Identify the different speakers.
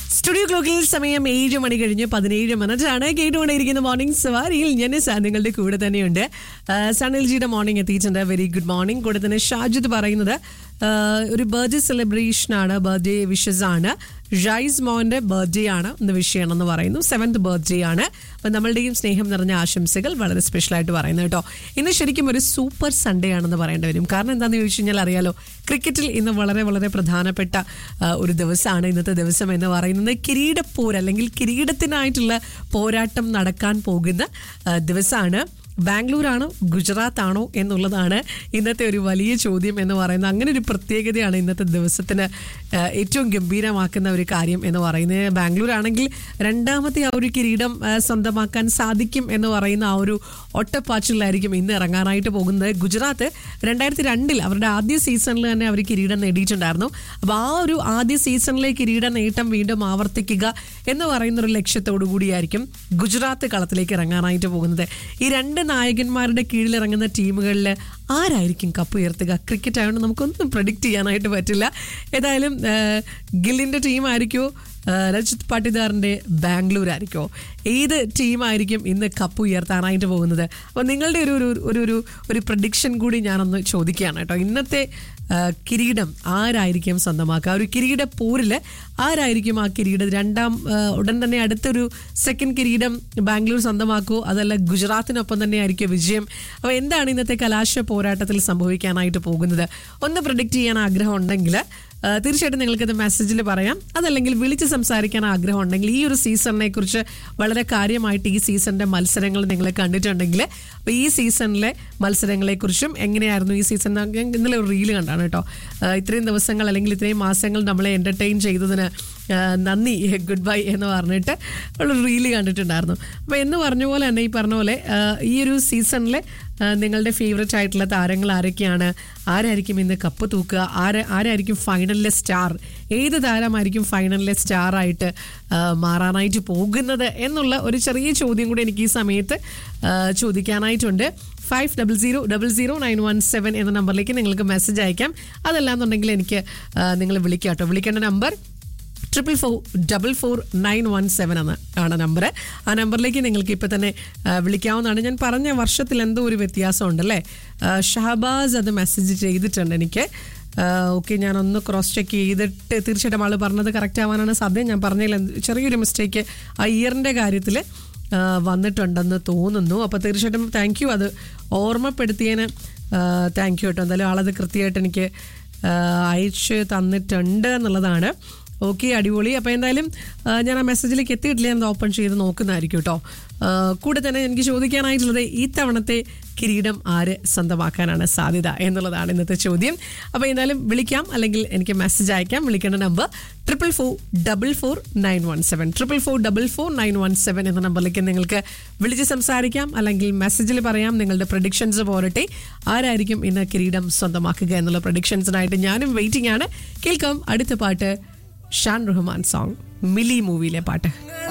Speaker 1: studio ക്ലോക്കിൽ സമയം ഏഴ് മണി കഴിഞ്ഞ് പതിനേഴ് മിനിറ്റാണ് കേട്ടുകൊണ്ടിരിക്കുന്ന മോർണിംഗ് സവാരിയിൽ ഞാൻ സാർ നിങ്ങളുടെ കൂടെ തന്നെയുണ്ട് ആ, സണിൽജിയുടെ മോർണിംഗ് എത്തിയിട്ടുണ്ട് വെരി ഗുഡ് മോർണിംഗ് കൂടെ തന്നെ ഷാജിദ് പറയുന്നത് ആ, ഒരു ബർത്ത്ഡേ സെലിബ്രേഷൻ ആണ് ബർത്ത്ഡേ വിഷസ് ആണ് റൈസ് മോന്റെ ബർത്ത്ഡേ ആണ് ഇന്ന് വിഷയമാണെന്ന് പറയുന്നു സെവൻത് ബർത്ത്ഡേ ആണ് അപ്പം നമ്മളുടെയും സ്നേഹം നിറഞ്ഞ ആശംസകൾ വളരെ സ്പെഷ്യൽ ആയിട്ട് പറയുന്നത് കേട്ടോ ഇന്ന് ശരിക്കും ഒരു സൂപ്പർ സൺഡേ ആണെന്ന് പറയേണ്ടി വരും കാരണം എന്താണെന്ന് ചോദിച്ചു കഴിഞ്ഞാൽ അറിയാലോ ക്രിക്കറ്റിൽ ഇന്ന് വളരെ വളരെ പ്രധാനപ്പെട്ട ആ, ഒരു ദിവസമാണ് ഇന്നത്തെ ദിവസം എന്ന് പറയുന്നത് കിരീടപ്പോര് അല്ലെങ്കിൽ കിരീടത്തിനായിട്ടുള്ള പോരാട്ടം നടക്കാൻ പോകുന്ന ആ, ദിവസമാണ് ബാംഗ്ലൂരാണോ ഗുജറാത്ത് ആണോ എന്നുള്ളതാണ് ഇന്നത്തെ ഒരു വലിയ ചോദ്യം എന്ന് പറയുന്നത് അങ്ങനെ ഒരു പ്രത്യേകതയാണ് ഇന്നത്തെ ദിവസത്തിന് ആ, ഏറ്റവും ഗംഭീരമാക്കുന്ന ഒരു കാര്യം എന്ന് പറയുന്നത് ബാംഗ്ലൂർ ആണെങ്കിൽ രണ്ടാമത്തെ ആ ഒരു കിരീടം ആ, സ്വന്തമാക്കാൻ സാധിക്കും എന്ന് പറയുന്ന ആ ഒരു ഒട്ടപ്പാച്ചിലായിരിക്കും ഇന്ന് ഇറങ്ങാനായിട്ട് പോകുന്നത് ഗുജറാത്ത് രണ്ടായിരത്തി രണ്ടിൽ അവരുടെ ആദ്യ സീസണിൽ തന്നെ അവർ കിരീടം നേടിയിട്ടുണ്ടായിരുന്നു അപ്പോൾ ആ ഒരു ആദ്യ സീസണിലെ കിരീട നേട്ടം വീണ്ടും ആവർത്തിക്കുക എന്ന് പറയുന്ന ഒരു ലക്ഷ്യത്തോടു കൂടിയായിരിക്കും ഗുജറാത്ത് കളത്തിലേക്ക് ഇറങ്ങാനായിട്ട് പോകുന്നത് ഈ രണ്ട് നായകന്മാരുടെ കീഴിൽ ഇറങ്ങുന്ന ടീമുകളിൽ ആരായിരിക്കും കപ്പ് ഉയർത്തുക ക്രിക്കറ്റ് ആയതുകൊണ്ട് നമുക്കൊന്നും പ്രഡിക്റ്റ് ചെയ്യാനായിട്ട് പറ്റില്ല ഏതായാലും ആ, ഗില്ലിന്റെ ടീം ആയിരിക്കുമോ ആ, രജിത് പാട്ടിദാറിന്റെ ബാംഗ്ലൂർ ആയിരിക്കോ ഏത് ടീമായിരിക്കും ഇന്ന് കപ്പ് ഉയർത്താനായിട്ട് പോകുന്നത് അപ്പോൾ നിങ്ങളുടെ ഒരു ഒരു ഒരു ഒരു ഒരു പ്രഡിക്ഷൻ കൂടി ഞാനൊന്ന് ചോദിക്കുകയാണ് കേട്ടോ ഇന്നത്തെ ആ, കിരീടം ആരായിരിക്കും സ്വന്തമാക്കുക ഒരു കിരീട പോരിൽ ആരായിരിക്കും ആ കിരീടം രണ്ടാം ആ, ഉടൻ തന്നെ അടുത്തൊരു സെക്കൻഡ് കിരീടം ബാംഗ്ലൂർ സ്വന്തമാക്കുമോ അതല്ല ഗുജറാത്തിനൊപ്പം തന്നെ ആയിരിക്കും വിജയം അപ്പോൾ എന്താണ് ഇന്നത്തെ കലാശ പോരാട്ടത്തിൽ സംഭവിക്കാനായിട്ട് പോകുന്നത് ഒന്ന് പ്രഡിക്റ്റ് ചെയ്യാൻ ആഗ്രഹം ഉണ്ടെങ്കിൽ ആ, തീർച്ചയായിട്ടും നിങ്ങൾക്കത് മെസ്സേജിൽ പറയാം അതല്ലെങ്കിൽ വിളിച്ച് സംസാരിക്കാൻ ആഗ്രഹം ഉണ്ടെങ്കിൽ ഈ ഒരു സീസണിനെ കുറിച്ച് വളരെ കാര്യമായിട്ട് ഈ സീസണിന്റെ മത്സരങ്ങൾ നിങ്ങൾ കണ്ടിട്ടുണ്ടെങ്കിൽ അപ്പോൾ ഈ സീസണിലെ മത്സരങ്ങളെക്കുറിച്ചും എങ്ങനെയായിരുന്നു ഈ സീസൺ ഞാൻ ഇന്നലെ ഒരു റീല് കണ്ടാണ് കേട്ടോ ആ, ഇത്രയും ദിവസങ്ങൾ അല്ലെങ്കിൽ ഇത്രയും മാസങ്ങൾ നമ്മളെ എൻ്റർടൈൻ ചെയ്തതിന് ആ, നന്ദി ഗുഡ് ബൈ എന്ന് പറഞ്ഞിട്ട് ഒരു റീല് കണ്ടിട്ടുണ്ടായിരുന്നു അപ്പോൾ എന്ന് പറഞ്ഞ പോലെ തന്നെ ഈ പറഞ്ഞ പോലെ ആ, ഈ ഒരു സീസണിലെ ആ, നിങ്ങളുടെ ഫേവററ്റ് ആയിട്ടുള്ള താരങ്ങൾ ആരൊക്കെയാണ് ആരായിരിക്കും ഇന്ന് കപ്പ് തൂക്കുക ആര് ആരായിരിക്കും ഫൈനലിലെ സ്റ്റാർ ഏത് താരമായിരിക്കും ഫൈനലിലെ സ്റ്റാർ ആയിട്ട് ആ, മാറാനായിട്ട് പോകുന്നത് എന്നുള്ള ഒരു ചെറിയ ചോദ്യം കൂടി എനിക്ക് ഈ സമയത്ത് ആ, ചോദിക്കാനായിട്ടുണ്ട് five double zero double zero nine one seven എന്ന നമ്പറിലേക്ക് നിങ്ങൾക്ക് മെസ്സേജ് അയക്കാം അതല്ലാന്നുണ്ടെങ്കിൽ എനിക്ക് നിങ്ങൾ വിളിക്കാം കേട്ടോ വിളിക്കേണ്ട number triple four double four nine one seven എന്ന ആണ് നമ്പർ ആ നമ്പറിലേക്ക് നിങ്ങൾക്ക് ഇപ്പം തന്നെ ആ, വിളിക്കാവുന്നതാണ് ഞാൻ പറഞ്ഞ വർഷത്തിൽ എന്തോ ഒരു വ്യത്യാസം ഉണ്ടല്ലേ ആ, ഷഹബാസ് അത് മെസ്സേജ് ചെയ്തിട്ടുണ്ട് എനിക്ക് ഓക്കെ ഞാനൊന്ന് ക്രോസ് ചെക്ക് ചെയ്തിട്ട് തീർച്ചയായിട്ടും ആൾ പറഞ്ഞത് കറക്റ്റ് ആവാനാണ് സാധ്യത ഞാൻ പറഞ്ഞതിൽ എന്ത് ചെറിയൊരു മിസ്റ്റേക്ക് ആ ഇയറിൻ്റെ കാര്യത്തിൽ വന്നിട്ടുണ്ടെന്ന് തോന്നുന്നു അപ്പോൾ തീർച്ചയായിട്ടും താങ്ക് യു അത് ഓർമ്മപ്പെടുത്തിയതിന് താങ്ക് യു കേട്ടോ എന്തായാലും ആളത് കൃത്യമായിട്ട് എനിക്ക് ആ, അയച്ച് തന്നിട്ടുണ്ട് എന്നുള്ളതാണ് ഓക്കെ അടിപൊളി അപ്പോൾ എന്തായാലും ആ, ഞാൻ ആ മെസ്സേജിലേക്ക് എത്തിയിട്ടില്ല ഞാൻ ഓപ്പൺ ചെയ്ത് നോക്കുന്നതായിരിക്കും കേട്ടോ ആ, കൂടെ തന്നെ എനിക്ക് ചോദിക്കാനായിട്ടുള്ളത് ഈ തവണത്തെ കിരീടം ആര് സ്വന്തമാക്കാനാണ് സാധ്യത എന്നുള്ളതാണ് ഇന്നത്തെ ചോദ്യം അപ്പോൾ എന്തായാലും വിളിക്കാം അല്ലെങ്കിൽ എനിക്ക് മെസ്സേജ് അയക്കാം വിളിക്കേണ്ട number triple four double four nine one seven triple four double four nine one seven എന്ന നമ്പറിലേക്ക് നിങ്ങൾക്ക് വിളിച്ച് സംസാരിക്കാം അല്ലെങ്കിൽ മെസ്സേജിൽ പറയാം നിങ്ങളുടെ പ്രഡിക്ഷൻസ് പോരട്ടെ ആരായിരിക്കും ഇന്ന് കിരീടം സ്വന്തമാക്കുക എന്നുള്ള പ്രഡിക്ഷൻസിനായിട്ട് ഞാനും വെയിറ്റിംഗ് ആണ് കേൾക്കാം അടുത്ത പാട്ട് ഷാൻ റഹ്മാൻ സോങ് മിലി മൂവിയിലെ പാട്ട്